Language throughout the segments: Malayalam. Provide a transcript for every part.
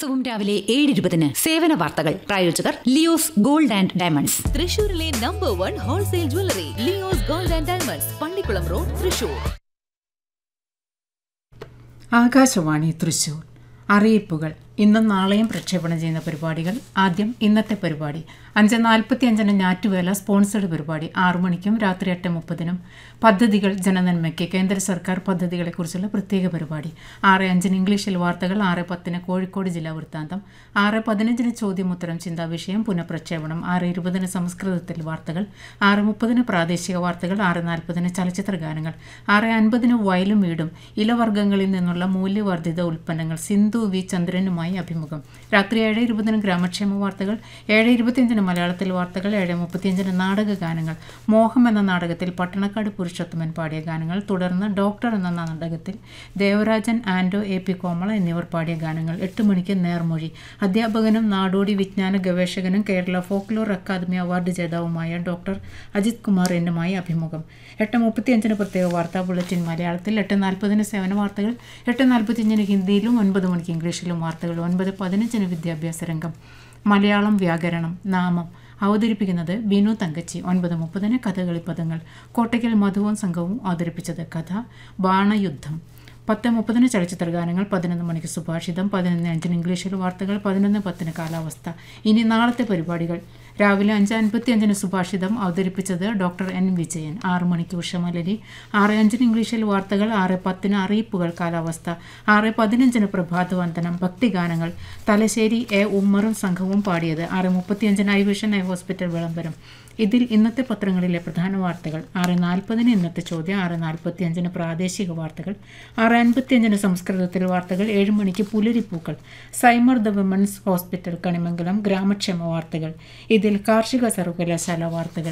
ദിവസവും രാവിലെ ഏഴ് ഇരുപതിന് സേവന വാർത്തകൾ പ്രായോജകർ ലിയോസ് ഗോൾഡ് ആൻഡ് ഡയമണ്ട്സ് തൃശൂരിലെ number one wholesale jewellery Leo's gold and diamonds Pallikulam road Thrissur Akashvani Thrissur അറിയിപ്പുകൾ ഇന്നും നാളെയും പ്രക്ഷേപണം ചെയ്യുന്ന പരിപാടികൾ ആദ്യം ഇന്നത്തെ പരിപാടി അഞ്ച് നാൽപ്പത്തി അഞ്ചിന് ഞാറ്റുവേല സ്പോൺസേഡ് പരിപാടി ആറു മണിക്കും രാത്രി എട്ട് മുപ്പതിനും പദ്ധതികൾ ജനനന്മയ്ക്ക് കേന്ദ്ര സർക്കാർ പദ്ധതികളെക്കുറിച്ചുള്ള പ്രത്യേക പരിപാടി ആറ് അഞ്ചിന് ഇംഗ്ലീഷിൽ വാർത്തകൾ ആറ് പത്തിന് കോഴിക്കോട് ജില്ലാ വൃത്താന്തം ആറ് പതിനഞ്ചിന് ചോദ്യമുത്തരം ചിന്താ വിഷയം പുനഃപ്രക്ഷേപണം ആറ് ഇരുപതിന് സംസ്കൃതത്തിൽ വാർത്തകൾ ആറ് മുപ്പതിന് പ്രാദേശിക വാർത്തകൾ ആറ് നാൽപ്പതിന് ചലച്ചിത്ര ഗാനങ്ങൾ ആറ് അൻപതിന് വയലും വീടും ഇലവർഗ്ഗങ്ങളിൽ നിന്നുള്ള മൂല്യവർദ്ധിത ഉൽപ്പന്നങ്ങൾ സിന്ധു വി ചന്ദ്രനുമായി അഭിമുഖം രാത്രി ഏഴ് ഇരുപതിന് ഗ്രാമക്ഷേമ വാർത്തകൾ ഏഴ് ഇരുപത്തിയഞ്ചിന് മലയാളത്തിൽ വാർത്തകൾ ഏഴ് മുപ്പത്തിയഞ്ചിന് നാടക ഗാനങ്ങൾ മോഹം എന്ന നാടകത്തിൽ പട്ടണക്കാട് പുരുഷോത്തമൻ പാടിയ ഗാനങ്ങൾ തുടർന്ന് ഡോക്ടർ എന്ന നാടകത്തിൽ ദേവരാജൻ ആൻഡോ എ പി കോമള എന്നിവർ പാടിയ ഗാനങ്ങൾ എട്ട് മണിക്ക് നേർമൊഴി അധ്യാപകനും നാടോടി വിജ്ഞാന ഗവേഷകനും കേരള ഫോക്ലോർ അക്കാദമി അവാർഡ് ജേതാവുമായ ഡോക്ടർ അജിത് കുമാർ എന്നുമായി അഭിമുഖം എട്ട് മുപ്പത്തിയഞ്ചിന് പ്രത്യേക വാർത്താ ബുള്ളറ്റിൻ മലയാളത്തിൽ എട്ട് നാൽപ്പതിന് സേവന വാർത്തകൾ എട്ട് നാൽപ്പത്തിയഞ്ചിന് ഹിന്ദിയിലും ഒൻപത് മണിക്ക് ഇംഗ്ലീഷിലും വാർത്തകൾ ഒൻപത് പതിനഞ്ചിന് വിദ്യാഭ്യാസ രംഗം മലയാളം വ്യാകരണം നാമം അവതരിപ്പിക്കുന്നത് ബിനു തങ്കച്ചി ഒൻപത് മുപ്പതിന് കഥകളി പദങ്ങൾ കോട്ടയ്ക്കൽ മധുവും സംഘവും അവതരിപ്പിച്ചത് കഥ ബാണയുദ്ധം പത്ത് മുപ്പതിന് ചലച്ചിത്ര ഗാനങ്ങൾ പതിനൊന്ന് മണിക്ക് സുഭാഷിതം പതിനൊന്ന് അഞ്ചിന് ഇംഗ്ലീഷിൽ വാർത്തകൾ പതിനൊന്ന് പത്തിന് കാലാവസ്ഥ ഇനി നാളത്തെ പരിപാടികൾ രാവിലെ അഞ്ച് അൻപത്തി അഞ്ചിന് സുഭാഷിതം അവതരിപ്പിച്ചത് ഡോക്ടർ എൻ വിജയൻ ആറ് മണിക്ക് ഉഷമലരി ആറ് അഞ്ചിന് ഇംഗ്ലീഷിൽ വാർത്തകൾ ആറ് പത്തിന് അറിയിപ്പുകൾ കാലാവസ്ഥ ആറ് പതിനഞ്ചിന് പ്രഭാതവന്ദനം ഭക്തിഗാനങ്ങൾ തലശ്ശേരി എ ഉമ്മറും സംഘവും പാടിയത് ആറ് മുപ്പത്തിയഞ്ചിന് ഐ വിഷൻ ഐ ഹോസ്പിറ്റൽ വിളംബരം ഇതിൽ ഇന്നത്തെ പത്രങ്ങളിലെ പ്രധാന വാർത്തകൾ ആറ് നാൽപ്പതിന് ഇന്നത്തെ ചോദ്യം ആറ് നാൽപ്പത്തി അഞ്ചിന് പ്രാദേശിക വാർത്തകൾ ആറ് അൻപത്തി അഞ്ചിന് സംസ്കൃതത്തിൽ വാർത്തകൾ ഏഴ് മണിക്ക് പുലരിപ്പൂക്കൾ സൈമർ ദ വിമൻസ് ഹോസ്പിറ്റൽ കണിമംഗലം ഗ്രാമക്ഷേമ വാർത്തകൾ ഇതിൽ കാർഷിക സർവകലാശാല വാർത്തകൾ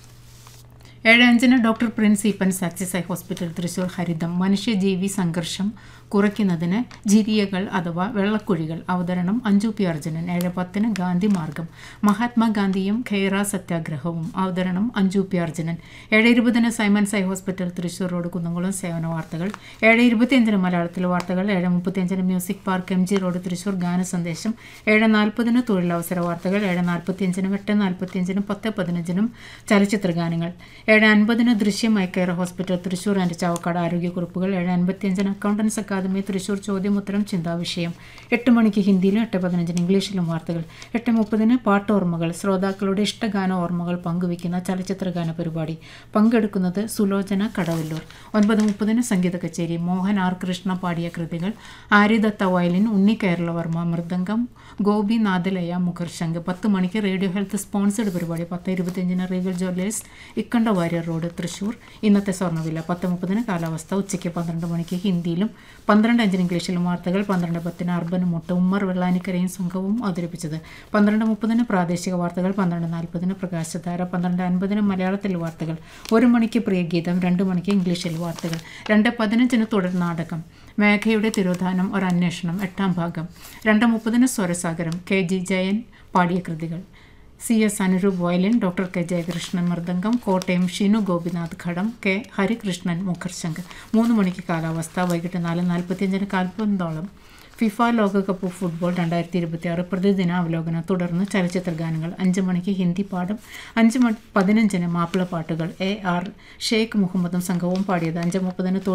ഏഴ് അഞ്ചിന് ഡോക്ടർ പ്രിൻസ് ഈപ്പൻ സാക്സിസ് ഐ ഹോസ്പിറ്റൽ തൃശൂർ ഹരിതം മനുഷ്യജീവി സംഘർഷം കുറയ്ക്കുന്നതിന് ജിരിയകൾ അഥവാ വെള്ളക്കുഴികൾ അവതരണം അഞ്ജു പി അർജുനൻ ഏഴ് പത്തിന് ഗാന്ധി മാർഗം മഹാത്മാഗാന്ധിയും ഖൈറ സത്യാഗ്രഹവും അവതരണം അഞ്ജു പി അർജുനൻ ഏഴ് ഇരുപതിന് Simon's eye hospital Thrissur road Kunnamkulam സേവന വാർത്തകൾ ഏഴ് ഇരുപത്തിയഞ്ചിന് മലയാളത്തിൽ വാർത്തകൾ ഏഴ് മുപ്പത്തിയഞ്ചിന് music park M G road Thrissur ഗാന സന്ദേശം ഏഴ് നാൽപ്പതിന് തൊഴിലവസര വാർത്തകൾ ഏഴ് നാൽപ്പത്തിയഞ്ചിനും എട്ട് നാൽപ്പത്തിയഞ്ചിനും പത്ത് പതിനഞ്ചിനും ചലച്ചിത്ര ഗാനങ്ങൾ ഏഴ് അൻപതിന് ദൃശ്യമായി care hospital Thrissur and Chavakkad ആരോഗ്യക്കുറിപ്പുകൾ ഏഴ് അൻപത്തിയഞ്ചിന് അക്കൗണ്ടൻസ് അക്കാദമി തൃശൂർ ചോദ്യമുത്തരം ചിന്താവിഷയം എട്ട് മണിക്ക് ഹിന്ദിയിലും എട്ട് പതിനഞ്ചിന് ഇംഗ്ലീഷിലും വാർത്തകൾ എട്ട് മുപ്പതിന് പാട്ടോർമ്മകൾ ശ്രോതാക്കളുടെ ഇഷ്ടഗാന ഓർമ്മകൾ പങ്കുവയ്ക്കുന്ന ചലച്ചിത്ര ഗാന പരിപാടി പങ്കെടുക്കുന്നത് സുലോചന കടവല്ലൂർ ഒൻപത് മുപ്പതിന് സംഗീത കച്ചേരി മോഹൻ ആർ കൃഷ്ണ പാടിയ കൃതികൾ ആര്യദത്ത വയലിൻ ഉണ്ണി കേരളവർമ്മ മൃദംഗം ഗോപി നാദലയ മുഖർശങ്ക് പത്ത് മണിക്ക് റേഡിയോ ഹെൽത്ത് സ്പോൺസർഡ് പരിപാടി പത്ത് ഇരുപത്തിയഞ്ചിന് regal jewellers Ikkanda Warrier road Thrissur ഇന്നത്തെ സ്വർണ്ണവില പത്ത് മുപ്പതിന് കാലാവസ്ഥ ഉച്ചയ്ക്ക് പന്ത്രണ്ട് മണിക്ക് ഹിന്ദിയിലും പന്ത്രണ്ട് അഞ്ചിന് ഇംഗ്ലീഷിലും വാർത്തകൾ പന്ത്രണ്ട് പത്തിന് അർബൻ മുട്ട ഉമ്മർ വെള്ളാനിക്കരയും സംഘവും അവതരിപ്പിച്ചത് പന്ത്രണ്ട് മുപ്പതിന് പ്രാദേശിക വാർത്തകൾ പന്ത്രണ്ട് നാൽപ്പതിന് പ്രകാശധാര പന്ത്രണ്ട് അൻപതിന് മലയാളത്തിൽ വാർത്തകൾ ഒരു മണിക്ക് പ്രിയഗീതം രണ്ട് മണിക്ക് ഇംഗ്ലീഷിൽ വാർത്തകൾ രണ്ട് പതിനഞ്ചിന് തുടർ നാടകം മേഘയുടെ തിരോധാനം ഒരു അന്വേഷണം എട്ടാം ഭാഗം രണ്ട് മുപ്പതിന് സ്വരസാഗരം കെ ജി ജയൻ പാടിയ കൃതികൾ C S Anuroop violin doctor K Jayakrishnan mridangam Kottayam Shinu Gopinath ghatam K Harikrishnan മുഖർശങ്ക് മൂന്ന് മണിക്ക് കാലാവസ്ഥ വൈകിട്ട് നാല് നാൽപ്പത്തിയഞ്ചിന് കാൽപന്തോളം ഫിഫ ലോകകപ്പ് ഫുട്ബോൾ രണ്ടായിരത്തി ഇരുപത്തി ആറ് പ്രതിദിന അവലോകനം തുടർന്ന് ചലച്ചിത്ര ഗാനങ്ങൾ അഞ്ച് മണിക്ക് ഹിന്ദി പാഠം അഞ്ച് മണി പതിനഞ്ചിന് മാപ്പിള പാട്ടുകൾ എ ആർ ഷെയ്ഖ് മുഹമ്മദും സംഘവും പാടിയത് അഞ്ച് മുപ്പതിന്